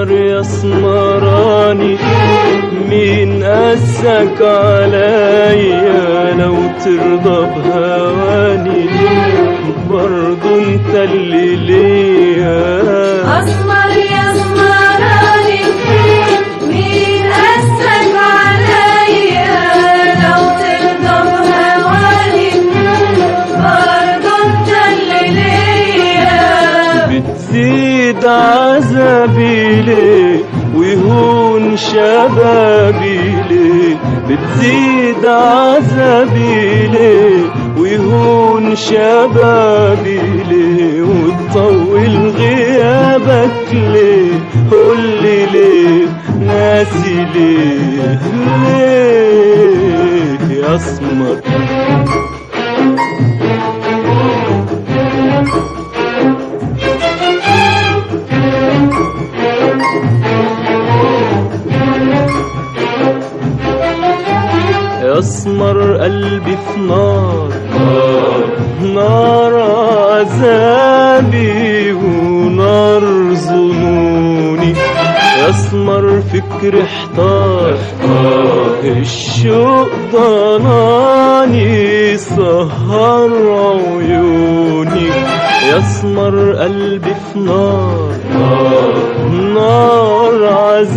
اسمر يا اسمراني مين قاسك عليا لو ترضى بهواني برضو انت اللي ليا أسمر يا اسمراني مين قاسك عليا لو ترضى بهواني برضه انت اللي ليا بتزيد عذابي ليه ويهون شبابي ليه بتزيد عذابي ليه ويهون شبابي ليه وتطول غيابك ليه قولي ليه ناسي ليه ليه يا اسمر يا اسمر قلبي في نار نار عذابي ونار ظنوني يا اسمر فكر احتار الشوق ضناني سهر عيوني يا اسمر قلبي في نار نار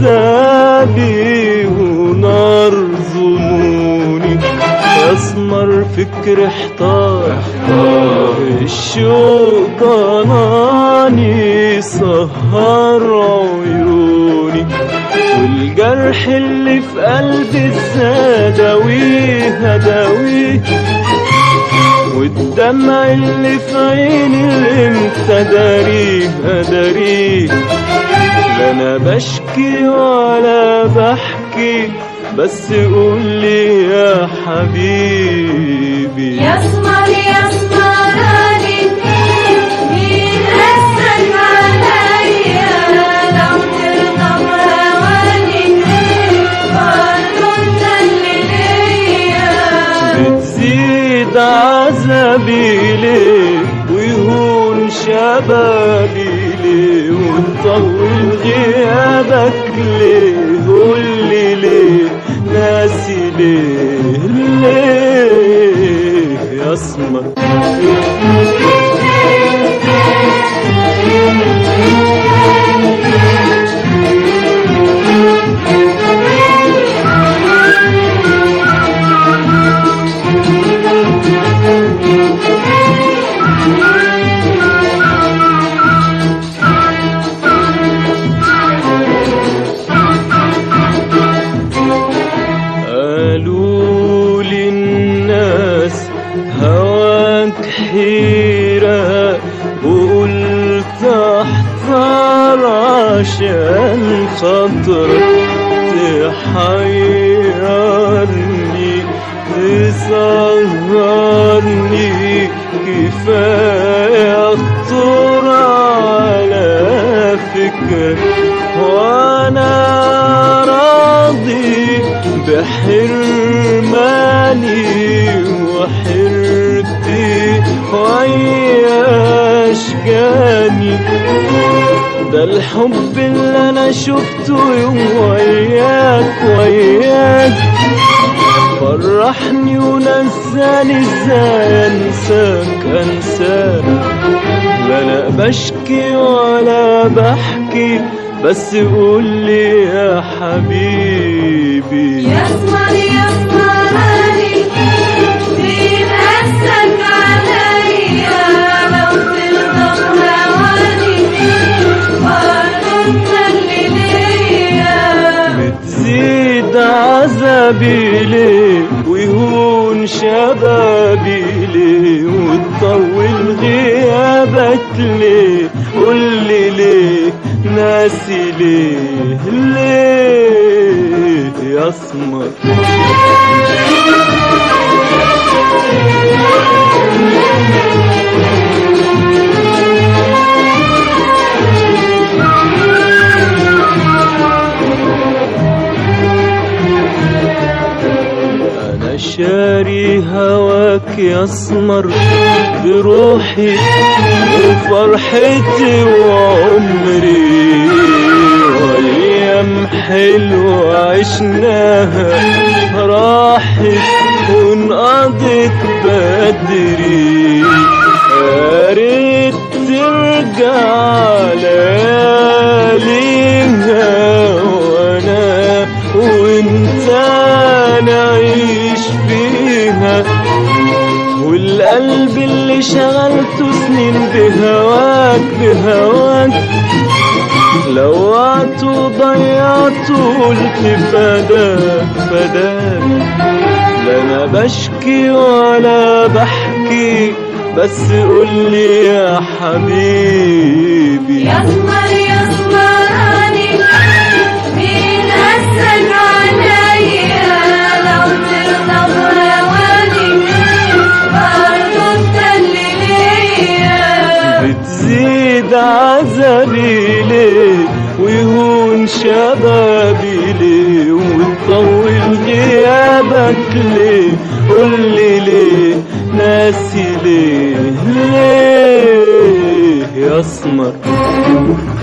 عذابي ونار ظنوني اسمر فكر احتار الشوق ضناني سهر عيوني والجرح اللي في قلبي ازاي اداويه اداويه والدمع اللي في عيني امتى داريه اداريه لا انا بشكي ولا بحكي بس قولي يا حبيبي يا اسمر يا اسمراني مين قاسك عليا لو ترضى بهواني برضه انت اللي ليا بتزيد عذابي ليه ويهون شبابي ليه وتطول غيابك ليه قولي ليه ناسي ليه ليه يا اسمر قالوا لي الناس هواك حيرة وقلت احذر عشان خاطرك تحيرني تسهرني كفاية خطر على فكرك وانا راضي بحرماني وحرتي ويا اشجاني ده الحب اللي انا شفته يوم وياك وياك فرحني ونساني ازاي انساك انساك لا انا بشكي ولا بحكي بس قولي يا حبيبي يا اسمر يا اسمراني مين قاسك عليا لو ترضى بهواني برضه انت اللي ليا بتزيد عذابي ليه ويهون شبابي ليه وتطول غيابك ليه قولي ليه ناسي ليه ليه يا اسمر انا شاري هواك يا اسمر بروحي وفرحتي وعمري أيام حلوة عشناها راحت وانقضت بدري يا ريت ترجع لياليها وانا وانت نعيش فيها والقلب اللي شغلته سنين بهواك بهواك لوعت وضيعت قلت فداك فداك لا انا بشكي ولا بحكي بس قولي يا حبيبي يسمر يسمراني مين قاسك عليا لو ترضى بهواني برضه انت اللي ليا بتزيد عذابي ليه ويهون شبابي ليه وتطول غيابك ليه قولي ليه ناسي ليه ليه يا اسمر